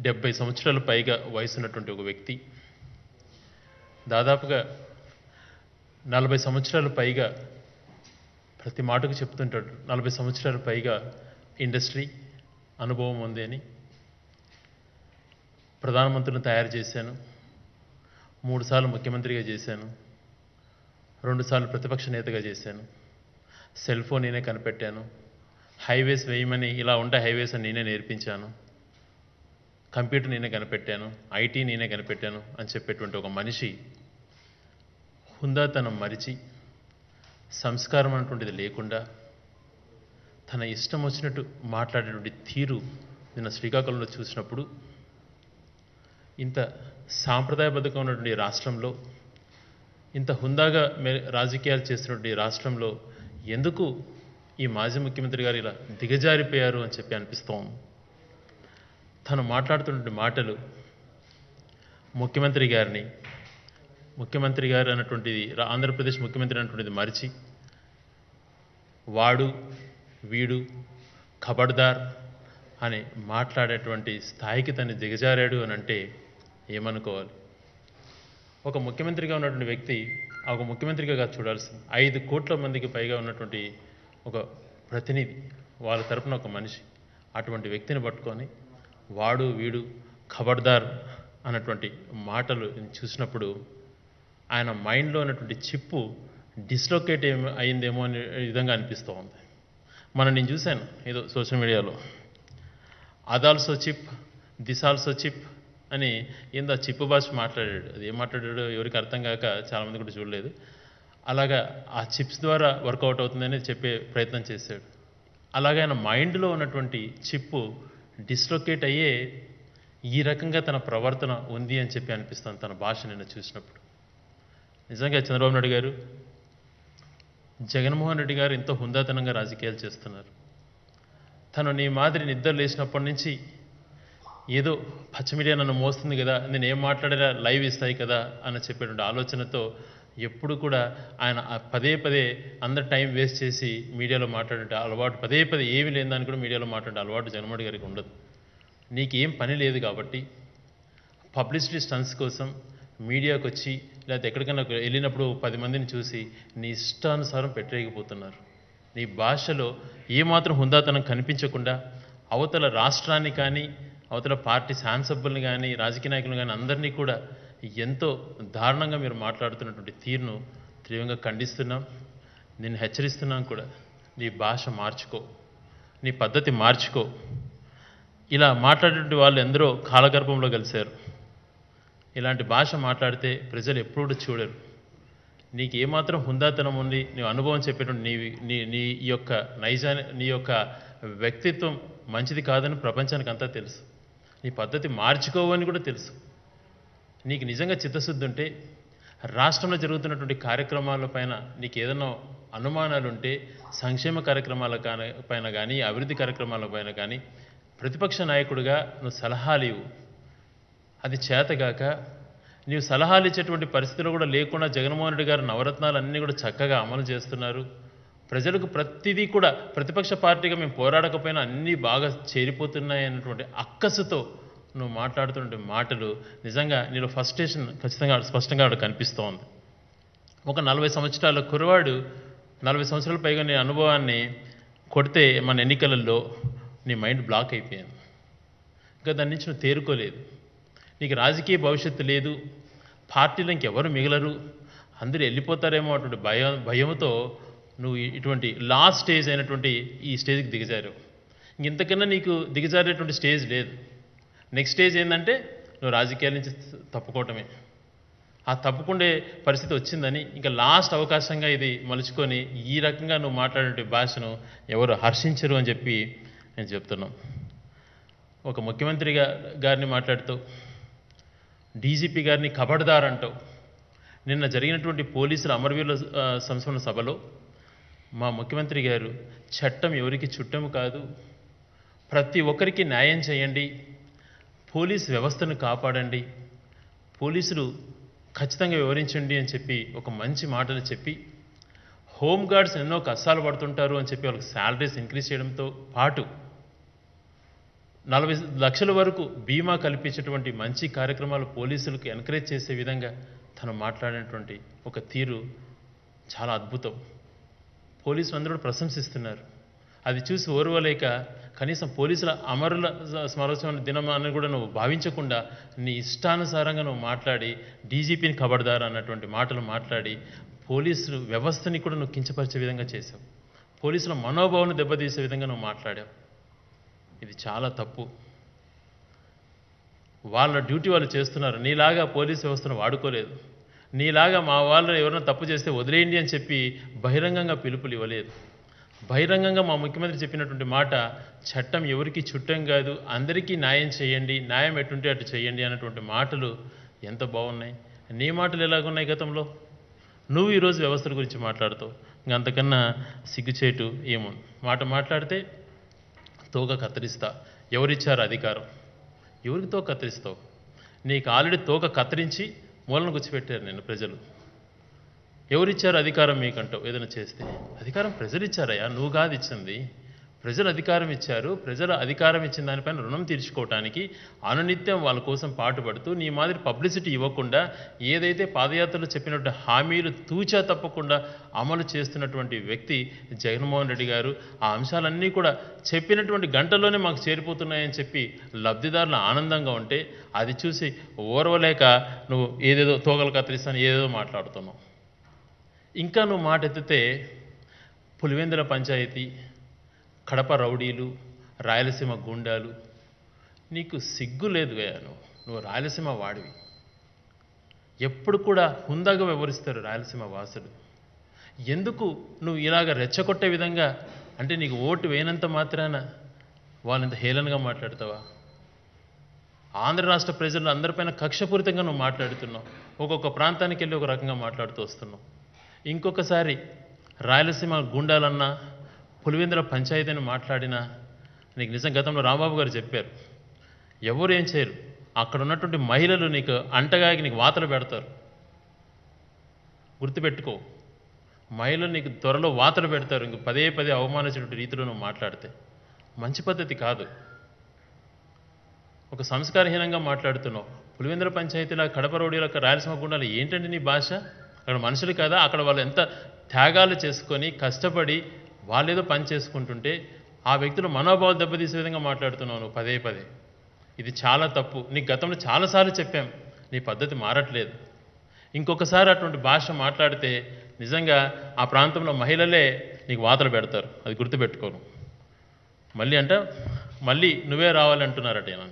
డెబ్బై సంవత్సరాల పైగా వయసు ఉన్నటువంటి ఒక వ్యక్తి దాదాపుగా నలభై సంవత్సరాల పైగా ప్రతి మాటకు చెప్తుంటాడు నలభై సంవత్సరాల పైగా ఇండస్ట్రీ అనుభవం ఉంది అని ప్రధానమంత్రిని తయారు చేశాను మూడుసార్లు ముఖ్యమంత్రిగా చేశాను రెండుసార్లు ప్రతిపక్ష నేతగా చేశాను సెల్ ఫోన్ నేనే కనిపెట్టాను హైవేస్ వేయమని ఇలా ఉంటే హైవేస్ అని నేనే నేర్పించాను కంప్యూటర్ నేనే కనిపెట్టాను ఐటీ నేనే కనిపెట్టాను అని చెప్పేటువంటి ఒక మనిషి హుందాతనం మరిచి సంస్కారం అన్నటువంటిది లేకుండా తన ఇష్టం వచ్చినట్టు మాట్లాడేటువంటి తీరు నిన్న శ్రీకాకుళంలో చూసినప్పుడు ఇంత సాంప్రదాయబద్ధంగా ఉన్నటువంటి ఈ రాష్ట్రంలో ఇంత హుందాగా మే రాజకీయాలు చేస్తున్నటువంటి ఈ రాష్ట్రంలో ఎందుకు ఈ మాజీ ముఖ్యమంత్రి గారు ఇలా దిగజారిపోయారు అని చెప్పి అనిపిస్తోంది తను మాట్లాడుతున్న మాటలు ముఖ్యమంత్రి గారిని ముఖ్యమంత్రి గారు అన్నటువంటిది రా- ఆంధ్రప్రదేశ్ ముఖ్యమంత్రి అన్నటువంటిది మరిచి వాడు వీడు ఖబర్దార్ అని మాట్లాడేటువంటి స్థాయికి తను దిగజారాడు అని అంటే ఏమనుకోవాలి ఒక ముఖ్యమంత్రిగా ఉన్నటువంటి వ్యక్తి ఆ ఒక ముఖ్యమంత్రిగా కాదు చూడాల్సింది ఐదు కోట్ల మందికి పైగా ఉన్నటువంటి ఒక ప్రతినిధి వాళ్ళ తరపున ఒక మనిషి అటువంటి వ్యక్తిని పట్టుకొని వాడు వీడు ఖబర్దార్ అన్నటువంటి మాటలు చూసినప్పుడు ఆయన మైండ్లో ఉన్నటువంటి చిప్పు డిస్లొకేట్ ఏమి అయిందేమో అనే విధంగా అనిపిస్తూ ఉంది మనం నేను చూశాను ఏదో సోషల్ మీడియాలో అదాల్సో చిప్ దిస్ ఆల్సో చిప్ అని ఏందో ఆ చిప్పు భాష మాట్లాడాడు అది ఏం మాట్లాడాడో ఎవరికి అర్థం కాక చాలామంది కూడా చూడలేదు అలాగా ఆ చిప్స్ ద్వారా వర్కౌట్ అవుతుందని చెప్పే ప్రయత్నం చేశాడు అలాగే ఆయన మైండ్లో ఉన్నటువంటి చిప్పు డిస్లొకేట్ అయ్యే ఈ రకంగా తన ప్రవర్తన ఉంది అని చెప్పి అనిపిస్తుంది తన భాష నిన్న చూసినప్పుడు నిజంగా చంద్రబాబు నాయుడు గారు జగన్మోహన్ రెడ్డి గారు ఎంతో హుందాతనంగా రాజకీయాలు చేస్తున్నారు తను నీ మాదిరి నిద్ర లేచినప్పటి నుంచి ఏదో పచ్చ మీడియా నన్ను మోస్తుంది కదా నేను ఏం మాట్లాడినా లైవ్ ఇస్తాయి కదా అని చెప్పేటువంటి ఆలోచనతో ఎప్పుడు కూడా ఆయన ఆ పదే పదే అందరు టైం వేస్ట్ చేసి మీడియాలో మాట్లాడే అలవాటు పదే పదే ఏమీ లేని దాన్ని కూడా మీడియాలో మాట్లాడే అలవాటు జగన్మోహన్ గారికి ఉండదు నీకు ఏం పని లేదు కాబట్టి పబ్లిసిటీ స్టన్స్ కోసం మీడియాకు వచ్చి లేకపోతే ఎక్కడికైనా వెళ్ళినప్పుడు పది మందిని చూసి నీ ఇష్టానుసారం పెట్టేయకపోతున్నారు నీ భాషలో ఏమాత్రం హుందాతనం కనిపించకుండా అవతల రాష్ట్రాన్ని కానీ అవతల పార్టీ శాసనసభ్యుల్ని కానీ రాజకీయ నాయకులను కానీ అందరినీ కూడా ఎంతో దారుణంగా మీరు మాట్లాడుతున్నటువంటి తీరును తీవ్రంగా ఖండిస్తున్నాం నేను హెచ్చరిస్తున్నాం కూడా నీ భాష మార్చుకో నీ పద్ధతి మార్చుకో ఇలా మాట్లాడేటువంటి వాళ్ళు ఎందరో కాలగర్భంలో కలిశారు ఇలాంటి భాష మాట్లాడితే ప్రజలు ఎప్పుడు కూడా చూడరు నీకు ఏమాత్రం హుందాతనం ఉంది నీ అనుభవం చెప్పేటువంటి నీ నీ నీ యొక్క నైజాన్ని నీ యొక్క వ్యక్తిత్వం మంచిది కాదని ప్రపంచానికి అంతా తెలుసు నీ పద్ధతి మార్చుకోవని కూడా తెలుసు నీకు నిజంగా చిత్తశుద్ధి ఉంటే రాష్ట్రంలో జరుగుతున్నటువంటి కార్యక్రమాల పైన నీకు ఏదైనా అనుమానాలు ఉంటే సంక్షేమ కార్యక్రమాల కాన- పైన కానీ అభివృద్ధి కార్యక్రమాల పైన కానీ ప్రతిపక్ష నాయకుడిగా నువ్వు సలహాలు ఇవ్వు అది చేతగాక నీవు సలహాలు ఇచ్చేటువంటి పరిస్థితులు కూడా లేకుండా జగన్మోహన్ రెడ్డి గారు నవరత్నాలు అన్నీ కూడా చక్కగా అమలు చేస్తున్నారు ప్రజలకు ప్రతిదీ కూడా ప్రతిపక్ష పార్టీగా మేము పోరాడకపోయినా అన్నీ బాగా చేరిపోతున్నాయి అన్నటువంటి అక్కసుతో నువ్వు మాట్లాడుతున్న మాటలు నిజంగా నీలో ఫస్టేషన్ ఖచ్చితంగా స్పష్టంగా అక్కడ కనిపిస్తోంది ఒక నలభై సంవత్సరాల కురవాడు నలభై సంవత్సరాల పైగా నీ అనుభవాన్ని కొడితే మన ఎన్నికలలో నీ మైండ్ బ్లాక్ అయిపోయింది ఇంకా దాని నుంచి నువ్వు తేరుకోలేదు నీకు రాజకీయ భవిష్యత్తు లేదు పార్టీలో ఇంకెవరు మిగలరు అందరూ వెళ్ళిపోతారేమో అటువంటి భయం భయంతో నువ్వు ఇటువంటి లాస్ట్ స్టేజ్ అయినటువంటి ఈ స్టేజ్కి దిగజారు ఇంతకన్నా నీకు దిగజారేటువంటి స్టేజ్ లేదు నెక్స్ట్ స్టేజ్ ఏంటంటే నువ్వు రాజకీయాల నుంచి తప్పుకోవటమే ఆ తప్పుకుండే పరిస్థితి వచ్చిందని ఇంకా లాస్ట్ అవకాశంగా ఇది మలుచుకొని ఈ రకంగా నువ్వు మాట్లాడే భాషను ఎవరు హర్షించరు అని చెప్పి నేను చెప్తున్నాం ఒక ముఖ్యమంత్రి గా- గారిని మాట్లాడుతూ డీజీపీ గారిని కబడ్దార్ అంటావు నిన్న జరిగినటువంటి పోలీసుల అమరవీరుల ఆ, సంస్మరణ సభలో మా ముఖ్యమంత్రి గారు చట్టం ఎవరికి చుట్టము కాదు ప్రతి ఒక్కరికి న్యాయం చేయండి పోలీస్ వ్యవస్థను కాపాడండి పోలీసులు ఖచ్చితంగా వివరించండి అని చెప్పి ఒక మంచి మాటలు చెప్పి హోమ్ గార్డ్స్ ఎన్నో కష్టాలు పడుతుంటారు అని చెప్పి వాళ్ళకి శాలరీస్ ఇంక్రీజ్ చేయడంతో పాటు నలభై లక్షల వరకు బీమా కల్పించేటువంటి మంచి కార్యక్రమాలు పోలీసులకు ఎంకరేజ్ చేసే విధంగా తను మాట్లాడినటువంటి ఒక తీరు చాలా అద్భుతం పోలీసులు అందరూ కూడా ప్రశంసిస్తున్నారు అది చూసి ఓర్వలేక కనీసం పోలీసుల అమరుల స్మరోత్సవం దినం అని కూడా నువ్వు భావించకుండా నీ ఇష్టానుసారంగా నువ్వు మాట్లాడి డీజీపీని ఖబర్దార్ అన్నటువంటి మాటలు మాట్లాడి పోలీసులు వ్యవస్థని కూడా నువ్వు కించపరిచే విధంగా చేసావు పోలీసుల మనోభావాన్ని దెబ్బతీసే విధంగా నువ్వు మాట్లాడావు ఇది చాలా తప్పు వాళ్ళ డ్యూటీ వాళ్ళు చేస్తున్నారు నీలాగా పోలీస్ వ్యవస్థను వాడుకోలేదు నీలాగా మా వాళ్ళు ఎవరైనా తప్పు చేస్తే వదిలేయండి అని చెప్పి బహిరంగంగా పిలుపులు ఇవ్వలేదు బహిరంగంగా మా ముఖ్యమంత్రి చెప్పినటువంటి మాట చట్టం ఎవరికి చుట్టం కాదు అందరికీ న్యాయం చేయండి న్యాయం ఎటుంటే అటు చేయండి అన్నటువంటి మాటలు ఎంత బాగున్నాయి నీ మాటలు ఎలాగున్నాయి గతంలో నువ్వు ఈరోజు వ్యవస్థల గురించి మాట్లాడుతావు ఇంక అంతకన్నా సిగ్గుచేటు ఏమో మాట మాట్లాడితే తోక కత్తిరిస్తా ఎవరిచ్చారు అధికారం ఎవరికి తోక కత్తిరిస్తావు నీకు ఆల్రెడీ తోక కత్తిరించి మూలను గుచ్చిపెట్టారు నేను ప్రజలు ఎవరిచ్చారు అధికారం మీకంటావు ఏదైనా చేస్తే అధికారం ప్రజలు ఇచ్చారయ్యా నువ్వు కాదు ఇచ్చింది ప్రజలు అధికారం ఇచ్చారు ప్రజలు అధికారం ఇచ్చిన దానిపైన రుణం తీర్చుకోవటానికి అనునిత్యం వాళ్ళ కోసం పాటుపడుతూ నీ మాదిరి పబ్లిసిటీ ఇవ్వకుండా ఏదైతే పాదయాత్రలో చెప్పినట్టు హామీలు తూచా తప్పకుండా అమలు చేస్తున్నటువంటి వ్యక్తి జగన్మోహన్ రెడ్డి గారు ఆ అంశాలన్నీ కూడా చెప్పినటువంటి గంటలోనే మాకు చేరిపోతున్నాయని చెప్పి లబ్ధిదారులు ఆనందంగా ఉంటే అది చూసి ఓర్వలేక నువ్వు ఏదేదో తోగలు కత్తిరిస్తాను ఏదేదో మాట్లాడుతున్నావు ఇంకా నువ్వు మాట ఎత్తితే పులివెందుల పంచాయతీ కడప రౌడీలు రాయలసీమ గుండాలు నీకు సిగ్గు లేదు నువ్వు నువ్వు రాయలసీమ వాడివి ఎప్పుడు కూడా హుందాగా వ్యవహరిస్తారు రాయలసీమ వాసులు ఎందుకు నువ్వు ఇలాగ రెచ్చగొట్టే విధంగా అంటే నీకు ఓటు వేయనంత మాత్రాన వాళ్ళంత హేళనగా మాట్లాడతావా ఆంధ్ర రాష్ట్ర ప్రజలు అందరిపైన కక్షపూరితంగా నువ్వు మాట్లాడుతున్నావు ఒక్కొక్క ప్రాంతానికి వెళ్ళి ఒక రకంగా మాట్లాడుతూ వస్తున్నావు ఇంకొకసారి రాయలసీమ గుండాలన్నా పులివెందుల పంచాయతీని మాట్లాడినా నీకు నిజం గతంలో రాంబాబు గారు చెప్పారు ఎవరు ఏం చేయరు అక్కడ ఉన్నటువంటి మహిళలు నీకు అంటగాకి నీకు వాతలు పెడతారు గుర్తుపెట్టుకో మహిళలు నీకు త్వరలో వాతలు పెడతారు ఇంక పదే పదే అవమానించినటువంటి రీతిలో నువ్వు మాట్లాడితే మంచి పద్ధతి కాదు ఒక సంస్కారహీనంగా మాట్లాడుతున్నావు పులివెందుల పంచాయతీల కడప రోడ్డుల రాయలసీమ గుండాలు ఏంటండి నీ భాష అక్కడ మనుషులు కదా అక్కడ వాళ్ళు ఎంత త్యాగాలు చేసుకొని కష్టపడి వాళ్ళేదో పని చేసుకుంటుంటే ఆ వ్యక్తులు మనోభావాలు దెబ్బతీసే విధంగా మాట్లాడుతున్నావు నువ్వు పదే పదే ఇది చాలా తప్పు నీకు గతంలో చాలాసార్లు చెప్పాం నీ పద్ధతి మారట్లేదు ఇంకొకసారి అటువంటి భాష మాట్లాడితే నిజంగా ఆ ప్రాంతంలో మహిళలే నీకు వాతలు పెడతారు అది గుర్తుపెట్టుకోను మళ్ళీ అంట మళ్ళీ నువ్వే రావాలంటున్నారట ఈయన.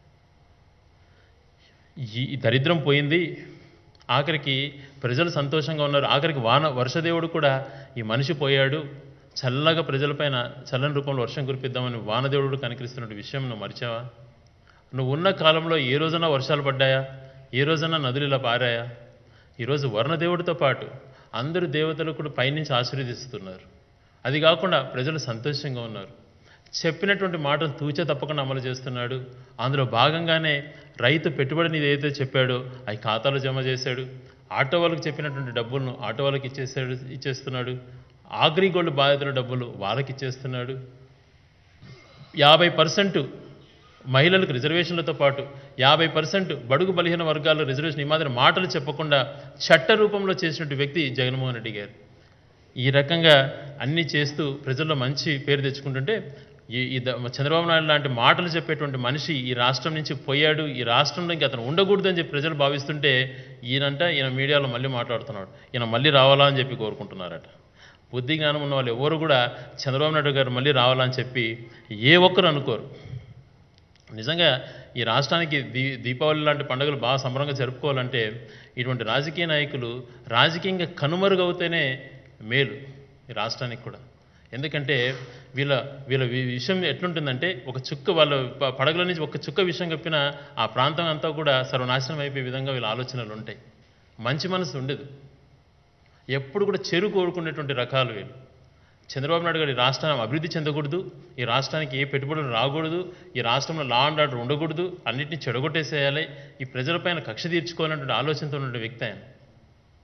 ఈ ఈ దరిద్రం పోయింది ఆఖరికి ప్రజలు సంతోషంగా ఉన్నారు ఆఖరికి వాన వర్షదేవుడు కూడా ఈ మనిషి పోయాడు చల్లగా ప్రజలపైన చల్లని రూపంలో వర్షం కురిపిద్దామని వానదేవుడు కనికరిస్తున్న విషయం నువ్వు మరిచావా నువ్వు ఉన్న కాలంలో ఏ రోజున వర్షాలు పడ్డాయా ఏ రోజున నదులు ఇలా పారాయా ఈరోజు వర్ణదేవుడితో పాటు అందరు దేవతలు కూడా పైనుంచి ఆశీర్వదిస్తున్నారు అది కాకుండా ప్రజలు సంతోషంగా ఉన్నారు చెప్పినటువంటి మాటలు తూచే తప్పకుండా అమలు చేస్తున్నాడు అందులో భాగంగానే రైతు పెట్టుబడిని ఏదైతే చెప్పాడో అవి ఖాతాలో జమ చేశాడు ఆటో వాళ్ళకి చెప్పినటువంటి డబ్బులను ఆటో వాళ్ళకి ఇచ్చేసాడు ఇచ్చేస్తున్నాడు ఆగ్రిగోల్డ్ బాధితుల డబ్బులు వాళ్ళకి ఇచ్చేస్తున్నాడు యాభై పర్సెంట్ మహిళలకు రిజర్వేషన్లతో పాటు యాభై పర్సెంట్ బడుగు బలహీన వర్గాల్లో రిజర్వేషన్ ఈ మాదిరి మాటలు చెప్పకుండా చట్ట రూపంలో చేసినటువంటి వ్యక్తి జగన్మోహన్ రెడ్డి గారు ఈ రకంగా అన్నీ చేస్తూ ప్రజల్లో మంచి పేరు తెచ్చుకుంటుంటే ఈ ఈ ద- చంద్రబాబు నాయుడు లాంటి మాటలు చెప్పేటువంటి మనిషి ఈ రాష్ట్రం నుంచి పోయాడు ఈ రాష్ట్రంలో ఇంకా అతను ఉండకూడదని చెప్పి ప్రజలు భావిస్తుంటే ఈయనంట ఈయన మీడియాలో మళ్ళీ మాట్లాడుతున్నాడు ఈయన మళ్ళీ రావాలా అని చెప్పి కోరుకుంటున్నారట బుద్ధి జ్ఞానం ఉన్న వాళ్ళు ఎవరు కూడా చంద్రబాబు నాయుడు గారు మళ్ళీ రావాలని చెప్పి ఏ ఒక్కరు అనుకోరు నిజంగా ఈ రాష్ట్రానికి దీ దీపావళి లాంటి పండుగలు బాగా సంబరంగా జరుపుకోవాలంటే ఇటువంటి రాజకీయ నాయకులు రాజకీయంగా కనుమరుగవుతేనే మేలు ఈ రాష్ట్రానికి కూడా ఎందుకంటే వీళ్ళ వీళ్ళ వి- విషయం ఎట్లుంటుందంటే ఒక చుక్క వాళ్ళ ప- పడగల నుంచి ఒక చుక్క విషయం చెప్పిన ఆ ప్రాంతం అంతా కూడా సర్వనాశనం అయిపోయే విధంగా వీళ్ళ ఆలోచనలు ఉంటాయి మంచి మనసు ఉండదు ఎప్పుడు కూడా చెరు కోరుకునేటువంటి రకాలు వీళ్ళు చంద్రబాబు నాయుడు గారు ఈ రాష్ట్రం అభివృద్ధి చెందకూడదు ఈ రాష్ట్రానికి ఏ పెట్టుబడులు రాకూడదు ఈ రాష్ట్రంలో లా అండ్ ఆర్డర్ ఉండకూడదు అన్నింటినీ చెడగొట్టేసేయాలి ఈ ప్రజలపైన కక్ష తీర్చుకోవాలన్నటువంటి ఆలోచనతో ఉన్న వ్యక్తి ఆయన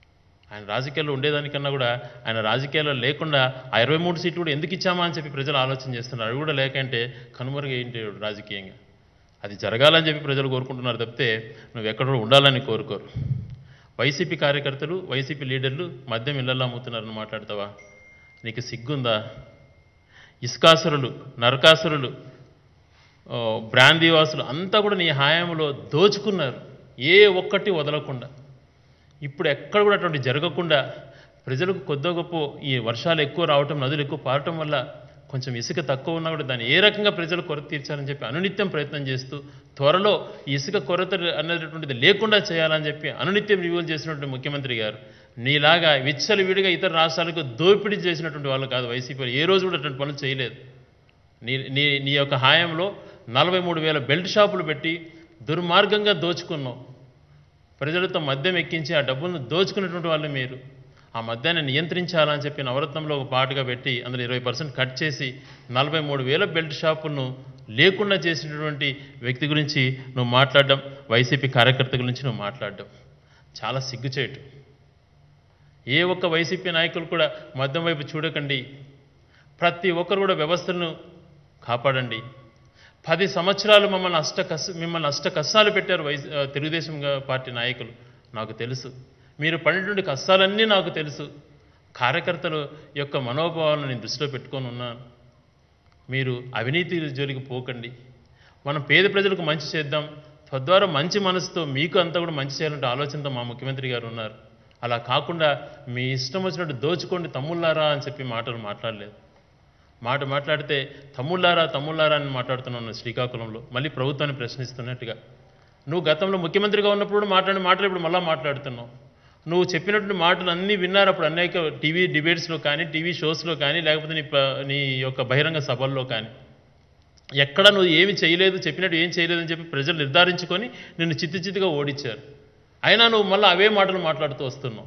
ఆయన రాజకీయాల్లో ఉండేదానికన్నా కూడా ఆయన రాజకీయాల్లో లేకుండా ఆ ఇరవై మూడు సీట్లు కూడా ఎందుకు ఇచ్చామా అని చెప్పి ప్రజలు ఆలోచన చేస్తున్నారు అవి కూడా లేకంటే కనుమరుగేంటి రాజకీయంగా అది జరగాలని చెప్పి ప్రజలు కోరుకుంటున్నారు తప్పితే నువ్వు ఎక్కడ కూడా ఉండాలని కోరుకోరు వైసీపీ కార్యకర్తలు వైసీపీ లీడర్లు మద్యం ఇళ్లలో అమ్ముతున్నారని మాట్లాడతావా నీకు సిగ్గుందా ఇస్కాసురులు నరకాసురులు ఓ, బ్రాందీవాసులు అంతా కూడా నీ హాయంలో దోచుకున్నారు ఏ ఒక్కటి వదలకుండా ఇప్పుడు ఎక్కడ కూడా అటువంటి జరగకుండా ప్రజలకు కొద్ది గొప్ప ఈ వర్షాలు ఎక్కువ రావటం నదులు ఎక్కువ పారటం వల్ల కొంచెం ఇసుక తక్కువ ఉన్నా కూడా దాన్ని ఏ రకంగా ప్రజలు కొరత తీర్చాలని చెప్పి అనునిత్యం ప్రయత్నం చేస్తూ త్వరలో ఈ ఇసుక కొరత అనేటటువంటిది లేకుండా చేయాలని చెప్పి అనునిత్యం రివ్యూలు చేసినటువంటి ముఖ్యమంత్రి గారు నీలాగా విచ్చలు విడిగా ఇతర రాష్ట్రాలకు దోపిడీ చేసినటువంటి వాళ్ళు కాదు వైసీపీ ఏ రోజు కూడా అటువంటి పనులు చేయలేదు నీ నీ నీ యొక్క హాయంలో నలభై మూడు వేల బెల్ట్ షాపులు పెట్టి దుర్మార్గంగా దోచుకున్నావు ప్రజలతో మద్యం ఎక్కించి ఆ డబ్బులను దోచుకున్నటువంటి వాళ్ళు మీరు ఆ మద్యాన్ని నియంత్రించాలని చెప్పి నవరత్నంలో ఒక పాటుగా పెట్టి అందులో ఇరవై పర్సెంట్ కట్ చేసి నలభై మూడు వేల బెల్ట్ షాపులను లేకుండా చేసినటువంటి వ్యక్తి గురించి నువ్వు మాట్లాడడం వైసీపీ కార్యకర్త గురించి నువ్వు మాట్లాడడం చాలా సిగ్గుచేటు ఏ ఒక్క వైసీపీ నాయకులు కూడా మద్యం వైపు చూడకండి ప్రతి ఒక్కరు కూడా వ్యవస్థలను కాపాడండి పది సంవత్సరాలు మమ్మల్ని అష్ట కస్ మిమ్మల్ని అష్ట కష్టాలు పెట్టారు వై ఆ, తెలుగుదేశం గా- పార్టీ నాయకులు నాకు తెలుసు మీరు పడినటువంటి కష్టాలన్నీ నాకు తెలుసు కార్యకర్తల యొక్క మనోభావాలను నేను దృష్టిలో పెట్టుకొని ఉన్నాను మీరు అవినీతి జోలికి పోకండి మనం పేద ప్రజలకు మంచి చేద్దాం తద్వారా మంచి మనసుతో మీకు అంతా కూడా మంచి చేయాలంటే ఆలోచనతో మా ముఖ్యమంత్రి గారు ఉన్నారు అలా కాకుండా మీ ఇష్టం వచ్చినట్టు దోచుకోండి తమ్ముళ్ళారా అని చెప్పి మాటలు మాట్లాడలేదు మాట మాట్లాడితే తమ్ముళ్ళారా తమ్ముళ్ళారా అని మాట్లాడుతున్నాను శ్రీకాకుళంలో మళ్ళీ ప్రభుత్వాన్ని ప్రశ్నిస్తున్నట్టుగా నువ్వు గతంలో ముఖ్యమంత్రిగా ఉన్నప్పుడు కూడా మాట్లాడిన మాటలు ఇప్పుడు మళ్ళీ మాట్లాడుతున్నావు నువ్వు చెప్పినటువంటి మాటలు అన్నీ విన్నారు అప్పుడు అనేక టీవీ డిబేట్స్లో కానీ టీవీ షోస్లో కానీ లేకపోతే నీ ప- నీ యొక్క బహిరంగ సభల్లో కానీ ఎక్కడ నువ్వు ఏమి చేయలేదు చెప్పినట్టు ఏం చేయలేదని చెప్పి ప్రజలు నిర్ధారించుకొని నిన్ను చిత్తి చిత్తిగా ఓడించారు అయినా నువ్వు మళ్ళీ అవే మాటలు మాట్లాడుతూ వస్తున్నావు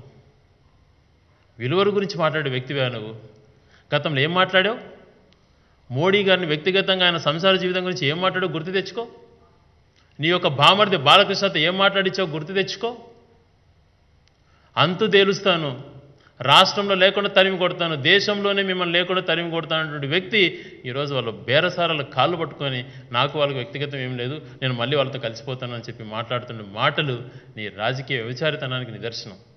విలువల గురించి మాట్లాడే వ్యక్తివే నువ్వు గతంలో ఏం మాట్లాడావు మోడీ గారిని వ్యక్తిగతంగా ఆయన సంసార జీవితం గురించి ఏం మాట్లాడో గుర్తు తెచ్చుకో నీ యొక్క బామర్ది బాలకృష్ణతో ఏం మాట్లాడించావు గుర్తు తెచ్చుకో అంతు తేలుస్తాను రాష్ట్రంలో లేకుండా తరిమి కొడతాను దేశంలోనే మిమ్మల్ని లేకుండా తరిమి కొడతానటువంటి వ్యక్తి ఈరోజు వాళ్ళు బేరసారాల కాళ్ళు పట్టుకొని నాకు వాళ్ళకి వ్యక్తిగతం ఏం లేదు నేను మళ్ళీ వాళ్ళతో కలిసిపోతాను అని చెప్పి మాట్లాడుతున్న మాటలు నీ రాజకీయ వ్యభిచారితనానికి నిదర్శనం